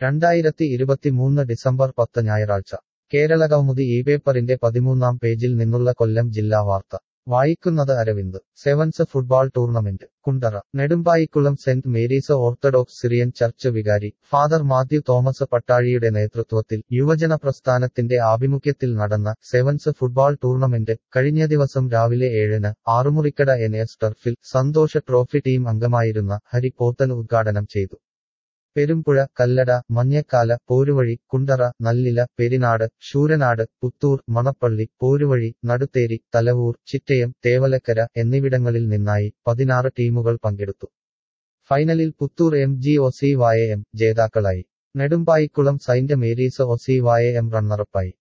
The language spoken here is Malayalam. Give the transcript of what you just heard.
രണ്ടായിരത്തി ഇരുപത്തിമൂന്ന് ഡിസംബർ പത്ത് ഞായറാഴ്ച കേരളകൗമുദി ഈ പേപ്പറിന്റെ പതിമൂന്നാം പേജിൽ നിന്നുള്ള കൊല്ലം ജില്ലാ വാർത്ത വായിക്കുന്നത് Aravind sevens football tournament Kundara Nedumbayikulam saint Mary's orthodox Syrian church വികാരി ഫാദർ മാത്യു തോമസ് പട്ടാഴിയുടെ നേതൃത്വത്തിൽ യുവജന പ്രസ്ഥാനത്തിന്റെ ആഭിമുഖ്യത്തിൽ നടന്ന സെവൻസ് ഫുട്ബോൾ ടൂർണമെന്റ് കഴിഞ്ഞ ദിവസം രാവിലെ ഏഴിന് ആറുമുറിക്കട എൻ എസ് ടർഫിൽ സന്തോഷ ട്രോഫി ടീം അംഗമായിരുന്ന ഹരി പോത്തൻ ഉദ്ഘാടനം ചെയ്തു പെരുമ്പുഴ കല്ലട മഞ്ഞക്കാല പോരുവഴി കുണ്ടറ നല്ലില പെരിനാട് ശൂരനാട് പുത്തൂർ മണപ്പള്ളി പോരുവഴി നടുത്തേരി തലവൂർ ചിറ്റയം തേവലക്കര എന്നിവിടങ്ങളിൽ നിന്നായി പതിനാറ് ടീമുകൾ പങ്കെടുത്തു ഫൈനലിൽ Puthur M G O C Y M ജേതാക്കളായി Nedumbayikulam saint Mary's O C Y M റണ്ണറപ്പായി